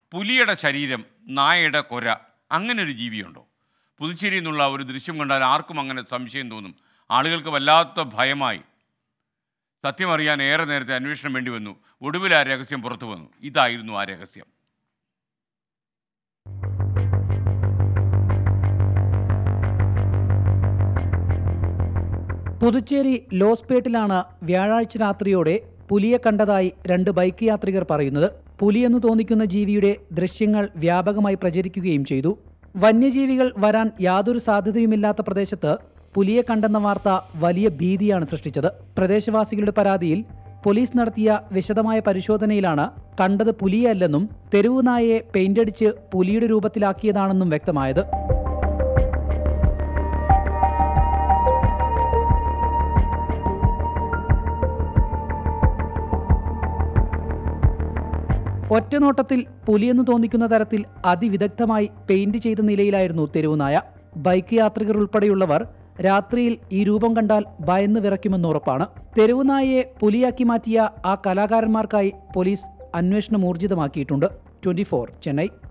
പുലിയുടെ ശരീരം നായയുടെ കൊര അങ്ങനെ ഒരു ജീവിയുണ്ടോ പുതുച്ചേരിയിൽ നിന്നുള്ള ഒരു ദൃശ്യം കണ്ടാൽ ആർക്കും അങ്ങനെ സംശയം തോന്നും ആളുകൾക്ക് വല്ലാത്ത ഭയമായി സത്യമറിയാൻ ഏറെ നേരത്തെ അന്വേഷണം വേണ്ടി വന്നു ഒടുവിൽ ആ രഹസ്യം പുറത്തു വന്നു ഇതായിരുന്നു ആ രഹസ്യം പുതുച്ചേരി ലോസ്പേട്ടിലാണ് വ്യാഴാഴ്ച രാത്രിയോടെ പുലിയെ കണ്ടതായി രണ്ട് ബൈക്ക് യാത്രികർ പറയുന്നത് പുലിയെന്ന് തോന്നിക്കുന്ന ജീവിയുടെ ദൃശ്യങ്ങൾ വ്യാപകമായി പ്രചരിക്കുകയും ചെയ്തു വന്യജീവികൾ വരാൻ യാതൊരു സാധ്യതയുമില്ലാത്ത പ്രദേശത്ത് പുലിയെ കണ്ടെന്ന വാർത്ത വലിയ ഭീതിയാണ് സൃഷ്ടിച്ചത് പ്രദേശവാസികളുടെ പരാതിയിൽ പോലീസ് നടത്തിയ വിശദമായ പരിശോധനയിലാണ് കണ്ടത് പുലിയല്ലെന്നും തെരുവു നായയെ പെയിന്റടിച്ച് പുലിയുടെ രൂപത്തിലാക്കിയതാണെന്നും വ്യക്തമായത് ഒറ്റനോട്ടത്തിൽ പുലിയെന്ന് തോന്നിക്കുന്ന തരത്തിൽ അതിവിദഗ്ധമായി പെയിന്റ് ചെയ്ത നിലയിലായിരുന്നു തെരുവുനായ ബൈക്ക് യാത്രികർ ഉൾപ്പെടെയുള്ളവർ രാത്രിയിൽ ഈ രൂപം കണ്ടാൽ ഭയന്ന് വിറയ്ക്കുമെന്ന് ഉറപ്പാണ് തെരുവുനായയെ പുലിയാക്കി മാറ്റിയ ആ കലാകാരന്മാർക്കായി പോലീസ് അന്വേഷണം ഊർജിതമാക്കിയിട്ടുണ്ട് ട്വന്റി ചെന്നൈ